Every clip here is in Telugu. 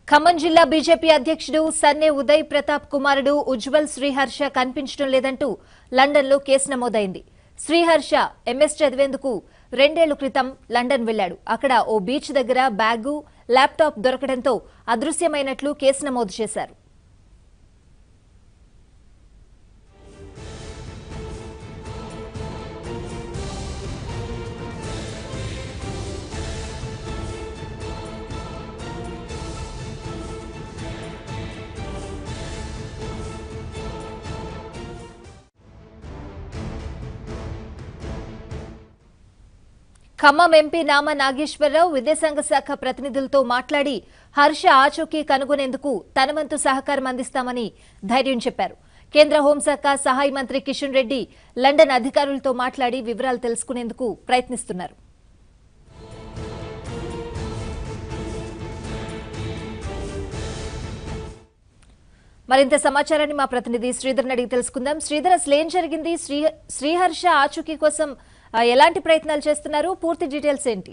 ఖమ్మం జిల్లా బీజేపీ అధ్యక్షుడు సన్నే ఉదయ్ ప్రతాప్ కుమారుడు ఉజ్వల్ శ్రీహర్ష కనిపించడం లేదంటూ లండన్లో కేసు నమోదైంది శ్రీహర్ష ఎంఎస్ చదివేందుకు రెండేళ్ల క్రితం లండన్ వెళ్లాడు అక్కడ ఓ బీచ్ దగ్గర బ్యాగు ల్యాప్టాప్ దొరకడంతో అదృశ్యమైనట్లు కేసు నమోదు చేశారు ఖమ్మం ఎంపీ నామా నాగేశ్వరరావు విదేశాంగ శాఖ ప్రతినిధులతో మాట్లాడి హర్ష ఆచూకీ కనుగొనేందుకు తన వంతు సహకారం అందిస్తామని ధైర్యం చెప్పారు కేంద్ర హోంశాఖ సహాయ మంత్రి కిషన్ రెడ్డి లండన్ అధికారులతో మాట్లాడి వివరాలు తెలుసుకునేందుకు ప్రయత్నిస్తున్నారు మరింత సమాచారాన్ని మా ప్రతినిధి శ్రీధర్ అడిగి తెలుసుకుందాం శ్రీధర్ అసలు ఏం జరిగింది శ్రీ శ్రీహర్ష ఆచూకీ కోసం ఆ, ఎలాంటి ప్రయత్నాలు చేస్తున్నారు పూర్తి డీటెయిల్స్ ఏంటి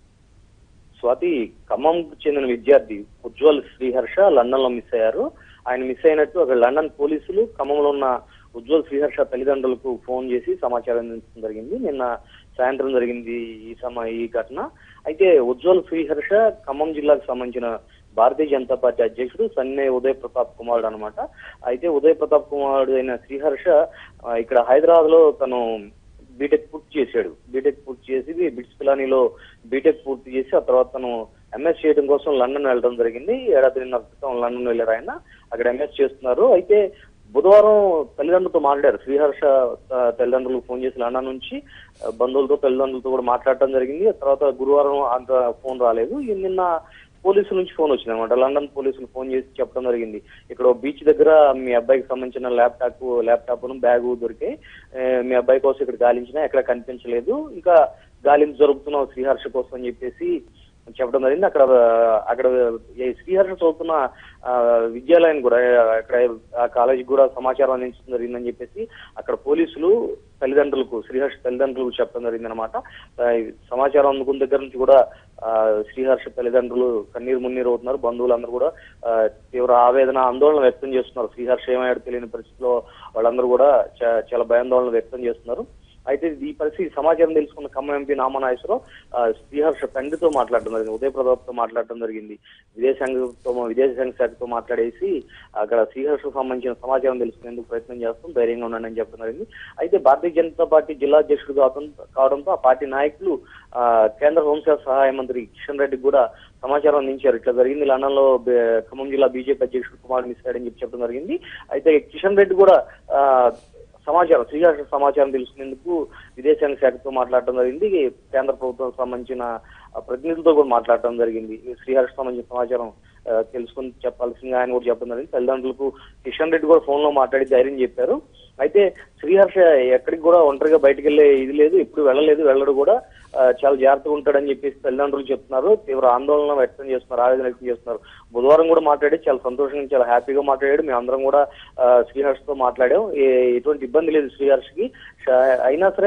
స్వాతి ఖమ్మంకు చెందిన విద్యార్థి ఉజ్వల్ శ్రీహర్ష లండన్ లో మిస్ అయ్యారు ఆయన మిస్ అయినట్టు అక్కడ లండన్ పోలీసులు ఖమ్మంలో ఉన్న ఉజ్వల్ శ్రీహర్ష తల్లిదండ్రులకు ఫోన్ చేసి సమాచారం అందించడం జరిగింది నిన్న సాయంత్రం జరిగింది ఈ సమ ఈ ఘటన అయితే ఉజ్వల్ శ్రీహర్ష ఖమ్మం జిల్లాకు సంబంధించిన భారతీయ జనతా పార్టీ అధ్యక్షుడు సన్నే ఉదయ్ ప్రతాప్ కుమారుడు అనమాట అయితే ఉదయ్ ప్రతాప్ కుమారుడు అయిన శ్రీహర్ష ఆ, ఇక్కడ హైదరాబాద్ లో తను బీటెక్ పూర్తి చేశాడు బీటెక్ పూర్తి చేసి బిట్స్ పిలానీలో బీటెక్ పూర్తి చేసి ఆ తర్వాత తను ఎంఎస్ చేయడం కోసం లండన్ వెళ్ళడం జరిగింది ఏడాదిన్నర క్రితం లండన్ వెళ్ళారు ఆయన అక్కడ ఎంఎస్ చేస్తున్నారు అయితే బుధవారం తల్లిదండ్రులతో మాట్లాడారు శ్రీహర్ష ఆ, తల్లిదండ్రులకు ఫోన్ చేసి లండన్ నుంచి ఆ, బంధువులతో తల్లిదండ్రులతో కూడా మాట్లాడటం జరిగింది ఆ తర్వాత గురువారం అంత ఫోన్ రాలేదు ఈ నిన్న పోలీసుల నుంచి ఫోన్ వచ్చింది అనమాట లండన్ పోలీసులు ఫోన్ చేసి చెప్పడం జరిగింది ఇక్కడ ఓ బీచ్ దగ్గర మీ అబ్బాయికి సంబంధించిన ల్యాప్టాప్ ల్యాప్టాప్ బ్యాగు దొరికాయి ఏ, మీ అబ్బాయి కోసం ఇక్కడ గాలించినా ఎక్కడ కనిపించలేదు ఇంకా గాలింపు జరుపుతున్నాం శ్రీహర్ష కోసం అని చెప్పేసి చెప్పడం జరిగింది అక్కడ అక్కడ ఈ శ్రీహర్ష చదువుతున్న ఆ, విద్యాలయం కూడా అక్కడ ఆ కాలేజీకి కూడా సమాచారం అందించడం జరిగిందని చెప్పేసి అక్కడ పోలీసులు తల్లిదండ్రులకు శ్రీహర్ష తల్లిదండ్రులకు చెప్పడం జరిగింది అనమాట సమాచారం అందుకున్న దగ్గర నుంచి కూడా ఆ, శ్రీహర్ష తల్లిదండ్రులు కన్నీరు మున్నీరు అవుతున్నారు బంధువులందరూ కూడా ఆ, తీవ్ర ఆవేదన ఆందోళన వ్యక్తం చేస్తున్నారు శ్రీహర్ష ఏమయ్యాడు తెలియని పరిస్థితిలో వాళ్ళందరూ కూడా చా- చాలా భయాందోళన వ్యక్తం చేస్తున్నారు అయితే ఈ పరిస్థితి సమాచారం తెలుసుకున్న ఖమ్మం ఎంపీ నామనాగేశ్వరరావు ఆ, శ్రీహర్ష తండ్రితో మాట్లాడడం జరిగింది ఉదయ ప్రతాప్ తో మాట్లాడడం జరిగింది విదేశాంగతో విదేశాంగ శాఖతో మాట్లాడేసి అక్కడ శ్రీహర్షకు సంబంధించిన సమాచారం తెలుసుకునేందుకు ప్రయత్నం చేస్తాం ధైర్యంగా ఉండండి అని చెప్పడం జరిగింది అయితే భారతీయ జనతా పార్టీ జిల్లా అధ్యక్షుడు కావడం కావడంతో ఆ పార్టీ నాయకులు ఆ, కేంద్ర హోంశాఖ సహాయ మంత్రి కిషన్ రెడ్డికి కూడా సమాచారం అందించారు ఇట్లా జరిగింది లండన్ లో బే- ఖమ్మం జిల్లా బీజేపీ అధ్యక్షుడు కుమార్ మిస్ అయ్యాడని చెప్పి చెప్పడం జరిగింది అయితే కిషన్ రెడ్డి కూడా ఆ, సమాచారం శ్రీహర్ష సమాచారం తెలుసుకునేందుకు విదేశాంగ శాఖతో మాట్లాడటం జరిగింది కేంద్ర ప్రభుత్వం సంబంధించిన ఆ, ప్రతినిధులతో కూడా మాట్లాడటం జరిగింది శ్రీహర్ష సంబంధించిన సమాచారం ఆ, తెలుసుకుని చెప్పాల్సిందిగా ఆయన కూడా చెప్పడం జరిగింది తల్లిదండ్రులకు కిషన్ రెడ్డి కూడా ఫోన్ లో మాట్లాడి ధైర్యం చెప్పారు అయితే శ్రీహర్ష ఎక్కడికి కూడా ఒంటరిగా బయటకు వెళ్ళే ఇది లేదు ఎప్పుడు వెళ్ళలేదు వెళ్ళడు కూడా ఆ, చాలా జాగ్రత్తగా ఉంటాడని చెప్పేసి తల్లిదండ్రులు చెప్తున్నారు తీవ్ర ఆందోళన వ్యక్తం చేస్తున్నారు ఆవేదన వ్యక్తం చేస్తున్నారు బుధవారం కూడా మాట్లాడి చాలా సంతోషంగా చాలా హ్యాపీగా మాట్లాడాడు మేము అందరం కూడా ఆ, శ్రీహర్షతో మాట్లాడాం ఏ- ఎటువంటి ఇబ్బంది లేదు శ్రీహర్షకి ష- అయినా సరే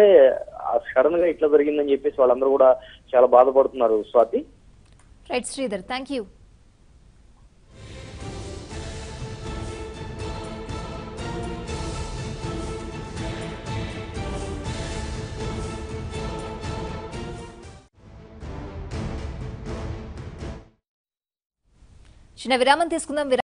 సడన్ గా ఇట్లా జరిగిందని చెప్పేసి వాళ్ళందరూ కూడా చాలా బాధపడుతున్నారు Swathi right Sridhar thank you చిన్న విరామం తీసుకుందాం విరా-